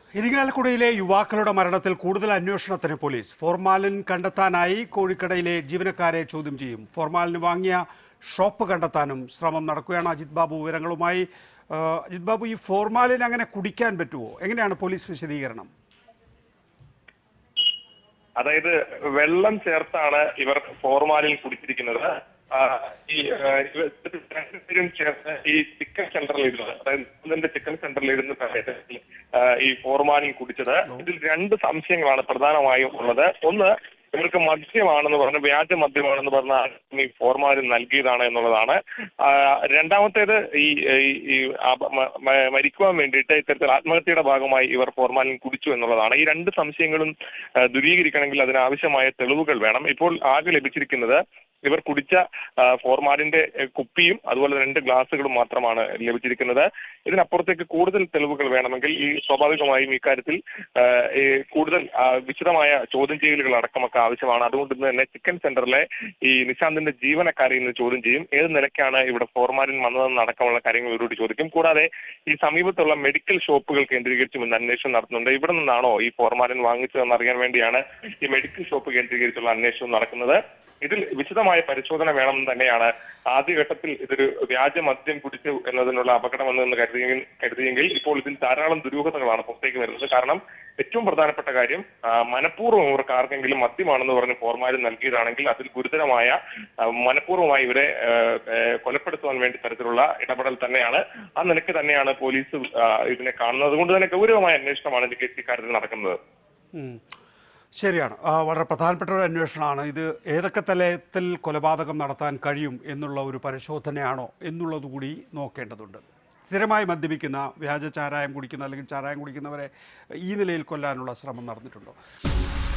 ഇരിങ്ങാലക്കുടയിലെ യുവാക്കളുടെ മരണത്തിൽ കൂടുതൽ അന്വേഷണത്തിന് പോലീസ് ഫോർമാലിൻ കണ്ടെത്താനായി കോഴിക്കടയിലെ ജീവനക്കാരെ ചോദ്യം ചെയ്യും ഫോർമാലിൻ വാങ്ങിയ ഷോപ്പ് കണ്ടെത്താനും ശ്രമം നടക്കുകയാണ് അജിത് ബാബു വിവരങ്ങളുമായി ആ, അജിത് ബാബു ഈ ഫോർമാലിൻ അങ്ങനെ കുടിക്കാൻ പറ്റുമോ എങ്ങനെയാണ് പോലീസ് വിശദീകരണം അതായത് വെള്ളം ചേർത്താണ് ഇവർ ഫോർമാലിൻ കുടിച്ചിരിക്കുന്നത് ആ, ഈ ആ, ഇവർ രണ്ടുപേരും ചേർന്ന് ഈ ചിക്കൻ സെന്ററിൽ ഇരുന്ന് അതായത് ഇതിന്റെ ചിക്കൻ സെന്ററിൽ ഇരുന്ന് സമയത്ത് ആ, ഈ ഫോർമാലിൻ കുടിച്ചത് ഇതിൽ രണ്ട് സംശയങ്ങളാണ് പ്രധാനമായും ഉള്ളത് ഒന്ന് ഇവർക്ക് മദ്യമാണെന്ന് പറഞ്ഞ് വ്യാജ മദ്യമാണെന്ന് പറഞ്ഞ ഈ ഫോർമാലിൻ നൽകിയതാണ് എന്നുള്ളതാണ് ആ, രണ്ടാമത്തേത് ഈ ഈ- ഈ അപ- മ- മ- മരിക്കുവാൻ വേണ്ടിയിട്ട് ഇത്തരത്തിൽ ആത്മഹത്യയുടെ ഭാഗമായി ഇവർ ഫോർമാലിൻ കുടിച്ചു എന്നുള്ളതാണ് ഈ രണ്ട് സംശയങ്ങളും ആ, ദൂരീകരിക്കണമെങ്കിൽ അതിനാവശ്യമായ തെളിവുകൾ വേണം ഇപ്പോൾ ആകെ ലഭിച്ചിരിക്കുന്നത് ഇവർ കുടിച്ച ആ, ഫോർമാലിന്റെ എ, കുപ്പിയും അതുപോലെ രണ്ട് ഗ്ലാസുകളും മാത്രമാണ് ലഭിച്ചിരിക്കുന്നത് ഇതിനപ്പുറത്തേക്ക് കൂടുതൽ തെളിവുകൾ വേണമെങ്കിൽ ഈ സ്വാഭാവികമായും ഇക്കാര്യത്തിൽ ആ, ഈ കൂടുതൽ ആ, വിശദമായ ചോദ്യം ചെയ്യലുകൾ അടക്കമൊക്കെ ആവശ്യമാണ് അതുകൊണ്ട് ഇന്ന് തന്നെ ചിക്കൻ സെന്ററിലെ ഈ നിശാന്തിന്റെ ജീവനക്കാരെ ഇന്ന് ചോദ്യം ചെയ്യും ഏത് നിലയ്ക്കാണ് ഇവിടെ ഫോർമാലിൻ വന്നതെന്ന് അടക്കമുള്ള കാര്യങ്ങൾ ഇവരോട് ചോദിക്കും കൂടാതെ ഈ സമീപത്തുള്ള മെഡിക്കൽ ഷോപ്പുകൾ കേന്ദ്രീകരിച്ചും ഇന്ന് അന്വേഷണം നടത്തുന്നുണ്ട് ഇവിടെ നിന്നാണോ ഈ ഫോർമാലിൻ വാങ്ങിച്ചതെന്ന് അറിയാൻ വേണ്ടിയാണ് ഈ മെഡിക്കൽ ഷോപ്പ് കേന്ദ്രീകരിച്ചുള്ള അന്വേഷണം നടക്കുന്നത് ഇതിൽ വിശദമായ പരിശോധന വേണമെന്ന് തന്നെയാണ് ആദ്യഘട്ടത്തിൽ ഇതൊരു വ്യാജ മദ്യം കുടിച്ചു എന്നതിനുള്ള അപകടമെന്ന് കരുതിയെങ്കിൽ കരുതിയെങ്കിൽ ഇപ്പോൾ ഇതിൽ ധാരാളം ദുരൂഹതകളാണ് പുറത്തേക്ക് വരുന്നത് കാരണം ഏറ്റവും പ്രധാനപ്പെട്ട കാര്യം ആ, മനഃപൂർവ്വം ഇവർക്ക് ആർക്കെങ്കിലും മദ്യമാണെന്ന് പറഞ്ഞ് ഫോർമാലിൻ നൽകിയതാണെങ്കിൽ അതിൽ ഗുരുതരമായ ആ, മനഃപൂർവ്വമായി ഇവരെ ആ, ആ, കൊലപ്പെടുത്തുവാൻ വേണ്ടി തരത്തിലുള്ള ഇടപെടൽ തന്നെയാണ് ആ നിലയ്ക്ക് തന്നെയാണ് പോലീസ് ആ, ഇതിനെ കാണുന്നത് അതുകൊണ്ട് തന്നെ ഗൗരവമായ അന്വേഷണമാണ് ഇതിന്റെ ഇക്കാര്യത്തിൽ നടക്കുന്നത് ഉം. ശരിയാണ് ആ, വളരെ പ്രധാനപ്പെട്ട ഒരു അന്വേഷണമാണ് ഇത് ഏതൊക്കെ തലത്തിൽ കൊലപാതകം നടത്താൻ കഴിയും എന്നുള്ള ഒരു പരിശോധനയാണോ എന്നുള്ളത് കൂടി നോക്കേണ്ടതുണ്ട് സ്ഥിരമായി മദ്യപിക്കുന്ന വ്യാജ ചാരായം കുടിക്കുന്ന അല്ലെങ്കിൽ ചാരായം കുടിക്കുന്നവരെ ഈ നിലയിൽ കൊല്ലാനുള്ള ശ്രമം നടന്നിട്ടുണ്ടോ